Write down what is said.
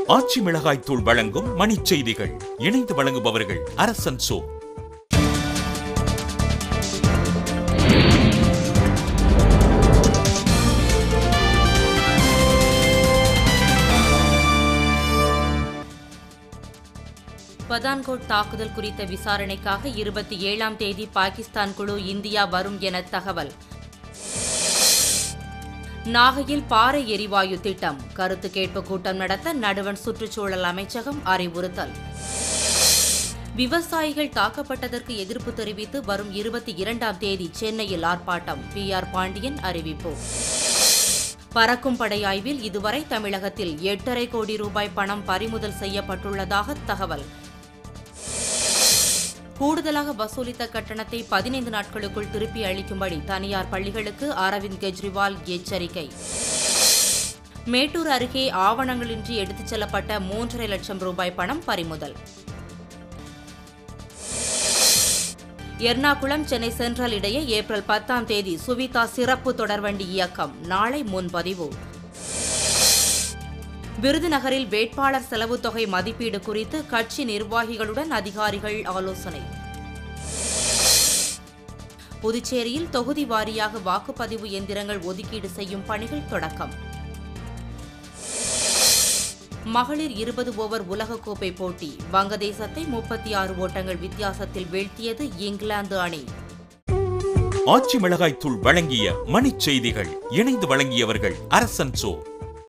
ஆச்சி மிளகாய் தூள் வழங்கும் மணிச் செய்திகள் இணைந்து வழங்குபவர்கள் அரசன் சோ பதான்கோட் தாக்குதல் குறித்த விசாரணைக்காக இருபத்தி ஏழாம் தேதி பாகிஸ்தான் குழு இந்தியா வரும் என தகவல் நாகையில் பாறை எரிவாயு திட்டம் கருத்து கேட்பு கூட்டம் நடத்த நடுவண் சுற்றுச்சூழல் அமைச்சகம் அறிவுறுத்தல் விவசாயிகள் தாக்கப்பட்டதற்கு எதிர்ப்பு தெரிவித்து வரும் இருபத்தி இரண்டாம் தேதி சென்னையில் ஆர்ப்பாட்டம் பி ஆர் பாண்டியன் அறிவிப்பு பறக்கும் படை ஆய்வில் இதுவரை தமிழகத்தில் எட்டரை கோடி ரூபாய் பணம் பறிமுதல் செய்யப்பட்டுள்ளதாக தகவல் கூடுதலாக வசூலித்த கட்டணத்தை பதினைந்து நாட்களுக்குள் திருப்பி அளிக்கும்படி தனியார் பள்ளிகளுக்கு அரவிந்த் கெஜ்ரிவால் எச்சரிக்கை மேட்டூர் அருகே ஆவணங்களின்றி எடுத்துச் செல்லப்பட்ட மூன்றரை லட்சம் ரூபாய் பணம் பறிமுதல் எர்ணாகுளம் சென்னை சென்ட்ரல் இடையே ஏப்ரல் பத்தாம் தேதி சுவிதா சிறப்பு தொடர்வண்டி இயக்கம் நாளை முன்பதிவு விருதுநகரில் வேட்பாளர் செலவுத் தொகை மதிப்பீடு குறித்து கட்சி நிர்வாகிகளுடன் அதிகாரிகள் ஆலோசனை புதுச்சேரியில் தொகுதி வாரியாக வாக்குப்பதிவு எந்திரங்கள் ஒதுக்கீடு செய்யும் பணிகள் தொடக்கம் மகளிர் இருபது ஓவர் உலகக்கோப்பை போட்டி வங்கதேசத்தை முப்பத்தி ஆறு ஓட்டங்கள் வித்தியாசத்தில் வீழ்த்தியது இங்கிலாந்து அணி ஆச்சி மிளகாய் தூள் வழங்கிய மணிச் செய்திகள் இணைந்து வழங்கியவர்கள் அரசன் சோ